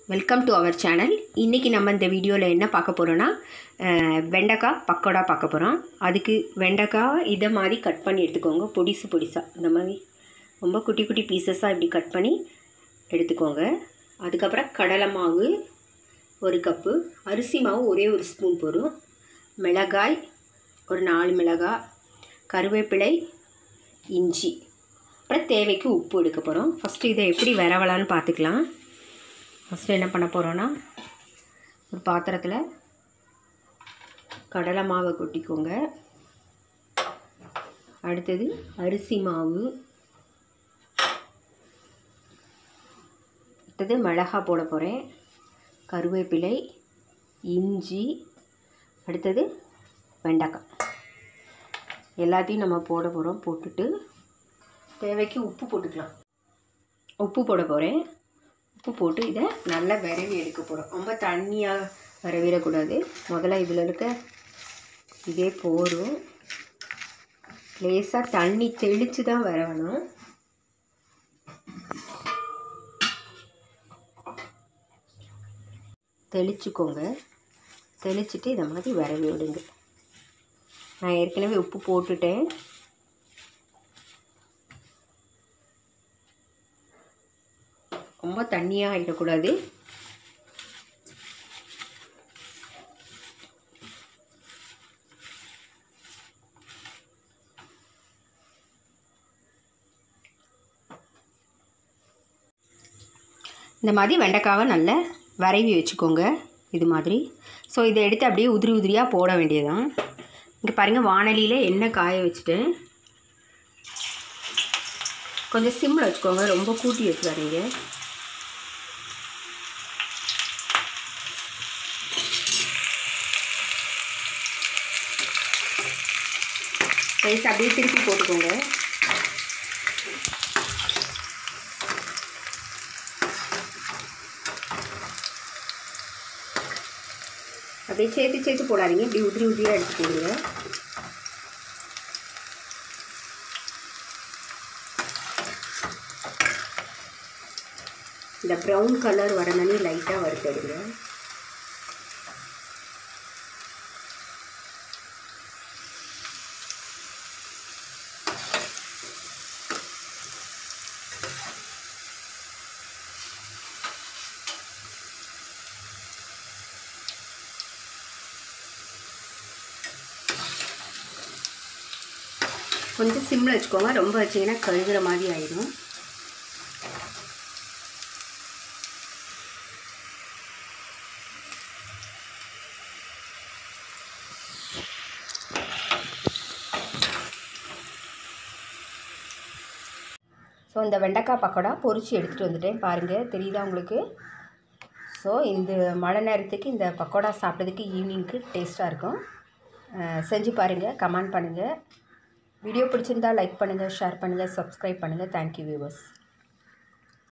welcome to our channel இன்றைக்கி நம்ம இந்த வீடியோவில் என்ன பார்க்க போகிறோன்னா அஹ், வெண்டைக்காய் பக்கோடா பார்க்க போகிறோம் அதுக்கு வெண்டைக்காய் இதை மாதிரி கட் பண்ணி எடுத்துக்கோங்க பொடிசு பொடிசாக இந்த மாதிரி ரொம்ப குட்டி குட்டி பீசஸாக இப்படி கட் பண்ணி எடுத்துக்கோங்க அதுக்கப்புறம் கடலை மாவு ஒரு கப்பு அரிசி மாவு ஒரே ஒரு ஸ்பூன் போதும் மிளகாய் ஒரு நாலு மிளகாய் கருவேப்பிலை இஞ்சி அப்புறம் தேவைக்கு உப்பு எடுக்க போகிறோம் ஃபஸ்ட்டு இதை எப்படி வரவலான்னு பார்த்துக்கலாம் ஃபஸ்ட்டு என்ன பண்ண போகிறோன்னா ஒரு பாத்திரத்தில் கடலை மாவை கொட்டிக்கோங்க அடுத்தது அரிசி மாவு அடுத்தது மிளகா போட போகிறேன் கருவேப்பிலை இஞ்சி அடுத்தது வெண்டைக்காய் எல்லாத்தையும் நம்ம போட போகிறோம் போட்டுட்டு தேவைக்கு உப்பு போட்டுக்கலாம் உப்பு போட போகிறேன் உப்பு போட்டு இதை நல்லா விரவி எடுக்க போகிறோம் ரொம்ப தண்ணியாக விரவிடக்கூடாது முதல்ல இதில் இருக்க இதே போதும் லேசாக தண்ணி தெளித்து தான் வரணும் தெளிச்சுக்கோங்க தெளிச்சுட்டு இதை மாதிரி விரவி விடுங்க நான் ஏற்கனவே உப்பு போட்டுட்டேன் ரொம்ப தண்ணியாக ஆகிடக்கூடாது இந்த மாதிரி வெண்டைக்காவை நல்லா வரைவி வச்சுக்கோங்க இது மாதிரி ஸோ இதை எடுத்து அப்படியே உதிரி உதிரியாக போட வேண்டியதான் இங்கே பாருங்கள் வானலியில் எண்ணெய் காய வச்சுட்டேன் கொஞ்சம் சிம்மில் வச்சுக்கோங்க ரொம்ப கூட்டி வச்சுக்காதீங்க ரைஸ் அப்படியே திருப்பி போட்டுக்கோங்க அப்படியே சேர்த்து சேர்த்து போடாதீங்க இப்படி உதிரி உதிரியாக எடுத்து போடுங்க இந்த ப்ரௌன் கலர் வர மாதிரி லைட்டாக வறுத்தெடுங்க கொஞ்சம் சிம்மில் வச்சுக்கோங்க ரொம்ப வச்சிங்கன்னா கழுகுற மாதிரி ஆயிடும் ஸோ இந்த வெண்டைக்காய் பக்கோடா பொரிச்சு எடுத்துகிட்டு வந்துட்டேன் பாருங்கள் தெரியுதா உங்களுக்கு ஸோ இந்த மழை நேரத்துக்கு இந்த பக்கோடா சாப்பிட்டதுக்கு ஈவினிங்க்கு டேஸ்ட்டாக இருக்கும் அஹ் செஞ்சு பாருங்கள் கமெண்ட் பண்ணுங்கள் வீடியோ பிடிச்சிருந்தா லைக் பண்ணுங்கள் ஷேர் பண்ணுங்கள் சப்ஸ்கிரைப் பண்ணுங்கள் தேங்க்யூ வியூவர்ஸ்